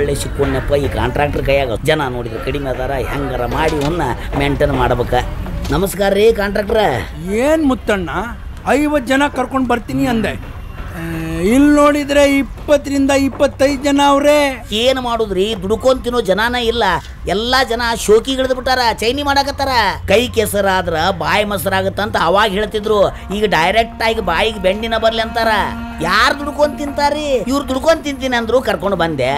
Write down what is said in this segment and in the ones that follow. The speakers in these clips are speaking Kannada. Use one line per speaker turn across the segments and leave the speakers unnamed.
ಒಳ್ಳೆ ಸಿಕ್ಕೊಂಡಪ್ಪ ಈ ಕಾಂಟ್ರಾಕ್ಟರ್ ಕೈಯಾಗ ಜನ ನೋಡಿದ್ರೆ ಕಡಿಮೆ ಅದಾರ ಹೆಂಗಾರ ಮಾಡಿ ಅವನ್ನ ಮೇಂಟೈನ್ ಮಾಡ್ಬೇಕ ನಮಸ್ಕಾರ ರೀ ಕಾಂಟ್ರಾಕ್ಟ್ರ
ಏನ್ ಮುತ್ತಣ್ಣ ಐವತ್ತು ಜನ ಕರ್ಕೊಂಡು ಬರ್ತೀನಿ ಅಂದೆ ಇಲ್ಲಿ ನೋಡಿದ್ರೆ ಇಪ್ಪತ್ತರಿಂದ ಇಪ್ಪತ್ತೈದು ಜನ ಅವ್ರೆ
ಏನು ಮಾಡುದ್ರಿ ದುಡ್ಕೊಂಡ್ ತಿನ್ನೋ ಜನಾನ ಇಲ್ಲ ಎಲ್ಲಾ ಜನ ಶೋಕಿಗಿಳಿದು ಬಿಟ್ಟಾರ ಚೈನಿ ಮಾಡಾಕತ್ತಾರ ಕೈ ಕೆಸರಾದ್ರ ಬಾಯಿ ಮೊಸರಾಗತ್ತಂತ ಅವಾಗ ಹೇಳ್ತಿದ್ರು ಈಗ ಡೈರೆಕ್ಟ್ ಆಗಿ ಬಾಯಿಗೆ ಬೆಂಡಿನ ಬರ್ಲಿ ಅಂತಾರ ಯಾರು ದುಡ್ಕೊಂಡ್ ತಿಂತಾರಿ ಇವ್ರು ದುಡ್ಕೊಂಡ್ ತಿಂತೀನಿ ಅಂದ್ರು ಕರ್ಕೊಂಡು ಬಂದೆ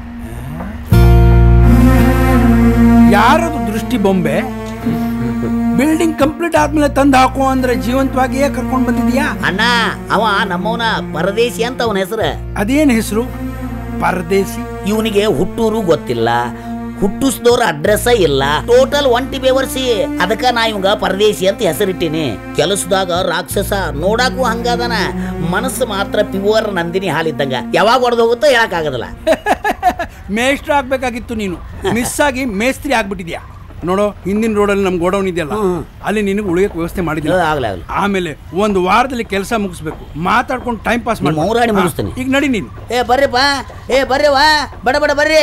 ಯಾರದು ದೃಷ್ಟಿ ಬೊಂಬೆ ಬಿಲ್ಡಿಂಗ್ ಕಂಪ್ಲೀಟ್ ಆದ್ಮೇಲೆ ತಂದು ಹಾಕು ಅಂದ್ರೆ ಜೀವಂತವಾಗಿಯೇ ಕರ್ಕೊಂಡು ಬಂದಿದ್ಯಾ
ಅಣ್ಣ ಅವ ನಮ್ಮವನ ಪರದೇಶಿ ಅಂತ ಅವನ ಹೆಸರು
ಅದೇನ್ ಹೆಸರು ಪರದೇಸಿ
ಇವನಿಗೆ ಹುಟ್ಟೂರು ಗೊತ್ತಿಲ್ಲ ಹುಟ್ಟಿಸ್ದವ್ರ ಅಡ್ರೆಸ್ ಇಲ್ಲ ಟೋಟಲ್ ಒಂಟಿ ಬೇವರ್ಸಿ ಅದಕ್ಕ ನಾ ಇವಂಗ ಪರದೇಶಿ ಅಂತ ಹೆಸರಿಟ್ಟಿನಿ ಕೆಲಸದಾಗ ರಾಕ್ಷಸ ನೋಡಾಕು ಹಂಗದನ ಮನಸ್ಸು ಮಾತ್ರ ಪ್ಯೂರ್ ನಂದಿನಿ ಹಾಲಿದ್ದಂಗ ಯಾವಾಗ ಹೊಡೆದು ಹೋಗುತ್ತೋ ಹೇಳಕ್ ಆಗೋದಿಲ್ಲ
ಮೇಷ್ಟ್ರು ಆಗ್ಬೇಕಾಗಿತ್ತು ನೀನು ಮಿಸ್ ಆಗಿ ಮೇಸ್ತ್ರಿ ಆಗ್ಬಿಟ್ಟಿದ್ಯಾ ನೋಡೋ ಹಿಂದಿನ ರೋಡಲ್ಲಿ ನಮ್ ಗೋಡೌನ್ ಇದೆಯಲ್ಲ ಅಲ್ಲಿ ನಿನಗೆ ಉಳಿಯಕ್ಕೆ ವ್ಯವಸ್ಥೆ ಮಾಡಿದ್ದಿಲ್ಲ
ಆಗ್ಲಿ ಆಗ್ಲಿ
ಆಮೇಲೆ ಒಂದು ವಾರದಲ್ಲಿ ಕೆಲಸ ಮುಗಿಸ್ಬೇಕು ಮಾತಾಡ್ಕೊಂಡು ಟೈಮ್ ಪಾಸ್ ಮಾಡಿ
ನಿಮ್ಮ ಊರಾಣಿ ಮುಗಿಸ್ತೀನಿ.
ಈಗ ನಡಿ ನೀನು
ಏ ಬರ್ರಿಪ್ಪ ಏ ಬರ್ರಿ ವಾ ಬಡ ಬಡ ಬರ್ರಿ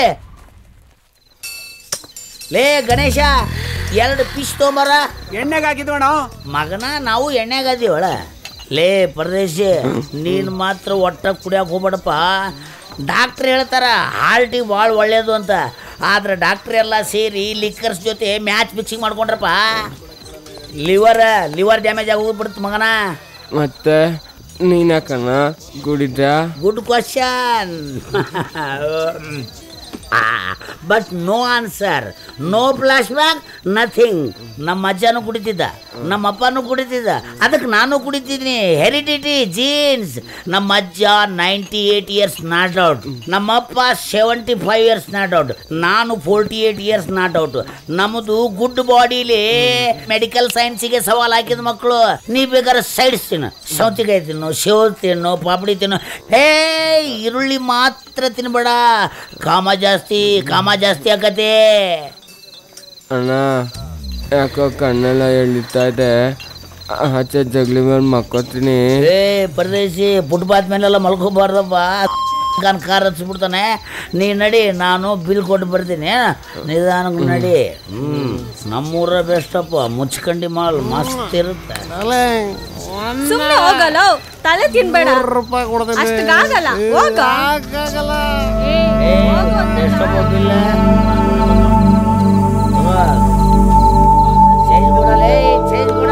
ಲೇ ಗಣೇಶ ಎರಡು ಪಿಶ್ ತೊಂಬರ
ಎಣ್ಣೆಗೆ ಹಾಕಿದ್ವಣ
ಮಗನ ನಾವು ಎಣ್ಣೆಗದೀವಳ ಲೇ ಪರದೇಶಿ ನೀನು ಮಾತ್ರ ಒಟ್ಟ ಕುಡಿಯೋಕೆ ಹೋಗ್ಬೇಡಪ್ಪ ಡಾಕ್ಟ್ರ್ ಹೇಳ್ತಾರ ಹಾರ್ಟಿಗೆ ಭಾಳ ಒಳ್ಳೇದು ಅಂತ ಆದ್ರೆ ಡಾಕ್ಟ್ರ್ ಎಲ್ಲ ಸೇರಿ ಲಿಕ್ಕರ್ಸ್ ಜೊತೆ ಮ್ಯಾಚ್ ಫಿಕ್ಸಿಂಗ್ ಮಾಡ್ಕೊಂಡ್ರಪ್ಪ ಲಿವರ್ ಲಿವರ್ ಡ್ಯಾಮೇಜ್ ಆಗೋಗ್ಬಿಡ್ತು ಮಗನ
ಮತ್ತೆ ನೀನಕನ ಕುಡಿದ್ರ
good question but no answer no flashback nothing ನಮ್ಮ ಅಜ್ಜನೂ ಕುಡಿತಿದ್ದ ನಮ್ಮ ಅಪ್ಪನೂ ಕುಡಿತಿದ್ದ ಅದಕ್ಕೆ ನಾನು ಕುಡಿತಿದ್ದೀನಿ ಹೆರಿಡಿಟಿ ಜೀನ್ಸ್ ನಮ್ಮ ಅಜ್ಜ ninety eight years not out ನಮ್ಮ ಅಪ್ಪ seventy five years not out ನಾನು forty eight years not out ನಮ್ಮದು ಗುಡ್ ಬಾಡಿಲಿ ಮೆಡಿಕಲ್ ಸೈನ್ಸಿಗೆ ಸವಾಲ್ ಹಾಕಿದ ಮಕ್ಕಳು ನೀ ಬೇಕಾದ್ರೆ ಸೈಡ್ಸ್ ತಿನ್ನು ಸೌತೆಕಾಯಿ ತಿನ್ನು ಸೇವ್ ತಿನ್ನು ಪಾಪಡಿ ತಿನ್ನು ಹೇ ಈರುಳ್ಳಿ ಮಾತ್ರ ತಿನ್ಬೇಡ ಕಾಮ ಜಾಸ್ತಿ ಕಾಮ ಜಾಸ್ತಿ ಆಕತೆ
ಅಣ್ಣ ಯಾಕೋ ಕಣ್ಣೆಲ್ಲ ಎಳಿತಾ ಇದೆ ಆಚೆ ಜಗ್ಲಿ ಮೇಲೆ ಮಕ್ಕೋತೀನಿ
ಏ ಪರದೇಶಿ ಫುಟ್ಪಾತ್ ಮೇಲೆಲ್ಲ ಮಲ್ಕೋಬಾರ್ದಪ್ಪ ಕಾನ್ ಕಾರ್ ಹಚ್ಬಿಡ್ತಾನೆ ನೀ ನಡಿ ನಾನು ಬಿಲ್ ಕೊಟ್ಟು ಬರ್ತೀನಿ ನಿಧಾನಕ್ಕೆ ನಡಿ ಹ್ಮ್ ನಮ್ಮೂರ ಬೆಸ್ಟಪ್ಪ ಮುಚ್ಕಂಡಿ ಮಾಲ್ ಮಸ್ತ್ ಇರುತ್ತೆ
ಸುಮ್ನೆ ಹೋಗಲ್ಲ ತಲೆ ತಿನ್ಬೇಡ ಅಷ್ಟಕ್ಕಾಗಲ್ಲ ಹೋಗ
ಏ, ಎಷ್ಟಪ್ಪ ಬಿಲ್ಲ ಚೇಂಜ್ ಕೊಡಲೇ ಚೇಂಜ್ ಕೊಡ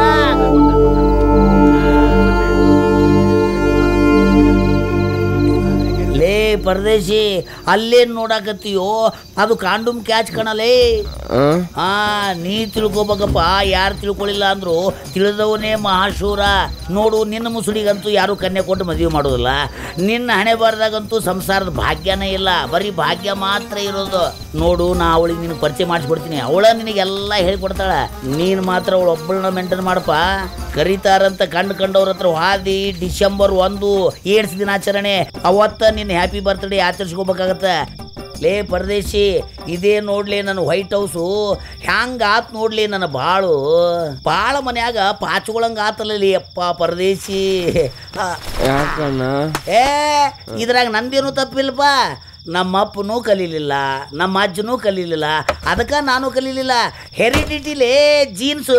ಲೇ ಪರದೇಶಿ ಅಲ್ಲೇನ್ ನೋಡಾಕತ್ತೀಯೋ ಅದು ಕಾಂಡೂಮ್ ಕ್ಯಾಚ್ ಕಣಲೇ
ಆ?
ಆ ನೀ ತಿಳ್ಕೊಬೇಕಪ್ಪ ಯಾರು ತಿಳ್ಕೊಳ್ಳಿಲ್ಲ ಅಂದ್ರು ತಿಳಿದವನೇ ಮಹಾಶೂರ ನೋಡು ನಿನ್ನ ಮುಸುಡಿಗಂತೂ ಯಾರು ಕನ್ಯೆ ಕೊಟ್ಟು ಮದುವೆ ಮಾಡೋದಿಲ್ಲ ನಿನ್ನ ಹಣೆ ಬಾರ್ದಾಗಂತೂ ಸಂಸಾರದ ಭಾಗ್ಯನೇ ಇಲ್ಲ ಬರೀ ಭಾಗ್ಯ ಮಾತ್ರ ಇರೋದು ನೋಡು ನಾ ಅವಳಿಗೆ ನಿನಗೆ ಪರಿಚಯ ಮಾಡಿಸ್ಬಿಡ್ತೀನಿ ಅವಳ ನಿನಗೆಲ್ಲ ಹೇಳ್ಕೊಡ್ತಾಳ ನೀನು ಮಾತ್ರ ಅವಳು ಒಬ್ಬಳನ್ನ ಮೇಂಟೈನ್ ಮಾಡಪ್ಪ ಕರೀತಾರಂತ ಕಂಡು ಕಂಡವ್ರ ಹತ್ರ ಹಾದಿ ಡಿಸೆಂಬರ್ ಒಂದು ಏಡ್ಸ್ ದಿನಾಚರಣೆ ಅವತ್ತ ನಿನ್ನ ಹ್ಯಾಪಿ ಬರ್ತ್ಡೇ ಆಚರಿಸ್ಕೋಬೇಕಾಗತ್ತ ಲೇ ಪರದೇಶಿ ಇದೇ ನೋಡ್ಲಿ ನನ್ನ ವೈಟ್ ಹೌಸು ಹ್ಯಾಂಗ ಆತ್ ನೋಡ್ಲಿ ನನ್ನ ಬಾಳು ಬಾಳ ಮನ್ಯಾಗ ಪಾಚ್ಕೊಳಂಗ ಆತಲ್ಲಲಿ ಅಪ್ಪ ಪರದೇಶಿ ಆ,
ಯಾಕಣ್ಣ
ಏ ಇದ್ರಾಗ ನಂದೇನು ತಪ್ಪಿಲ್ಲಪ್ಪ ನಮ್ಮ ಅಪ್ಪನೂ ಕಲೀಲಿಲ್ಲ ನಮ್ಮ ಅಜ್ಜನೂ ಕಲೀಲಿಲ್ಲ ಅದಕ್ಕೆ ನಾನು ಕಲೀಲಿಲ್ಲ ಹೆರಿಡಿಟಿಲೇ ಜೀನ್ಸು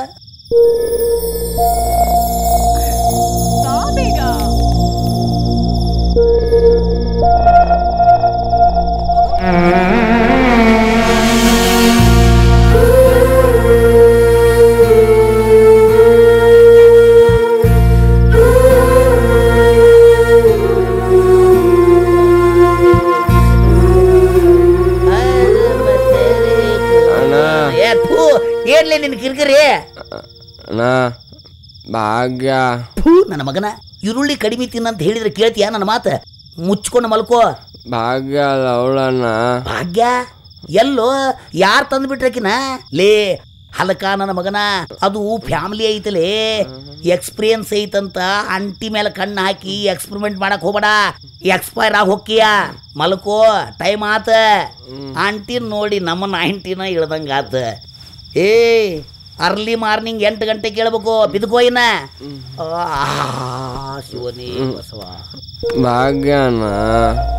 ಬಾ ಬೇಗ
ಅಣ್ಣ
ಏ ಥೂ ಏನ್ಲೇ ನಿನ್ ಕಿರಿಕಿರಿ
ಅಣ್ಣ ಭಾಗ್ಯ
ಥೂ ನನ್ನ ಮಗನ ಈರುಳ್ಳಿ ಕಡಿಮೆ ತಿನ್ನಂತ ಹೇಳಿದ್ರೆ ಕೇಳ್ತೀಯ ನನ್ನ ಮಾತು ಮುಚ್ಕೊಂಡು ಮಲ್ಕೋ
ಭಾಗ್ಯ ಅಲ್ಲ ಅವಳಣ್ಣ
ಭಾಗ್ಯ ಎಲ್ಲೋ ಯಾರು ತಂದ್ಬಿಟ್ರಕಿನ ಲೇ ಹಲಕ ನನ್ನ ಮಗನ ಅದು ಫ್ಯಾಮಿಲಿ ಐತಲೇ ಎಕ್ಸ್ಪೀರಿಯನ್ಸ್ ಐತಂತ ಅಂಟಿ ಮೇಲೆ ಕಣ್ಣು ಹಾಕಿ ಎಕ್ಸ್ಪೆರಿಮೆಂಟ್ ಮಾಡಕ್ ಹೋಗ್ಬೇಡ ಎಕ್ಸ್ಪೈರ್ ಆಗಿ ಹೋಗ್ತೀಯ ಮಲ್ಕೋ ಟೈಮ್ ಆತ ಆಂಟಿ ನೋಡಿ ನಮ್ಮ ನೈಂಟಿನ ಇಳ್ದಂಗ ಆತ ಏ ಅರ್ಲಿ ಮಾರ್ನಿಂಗ್ ಎಂಟು ಗಂಟೆ ಕೇಳ್ಬೇಕು ಬಿದ್ಕೋಯಿನ ಶಿವನೇ ಬಸವ
ಭಾಗ್ಯ ಅಣ್ಣ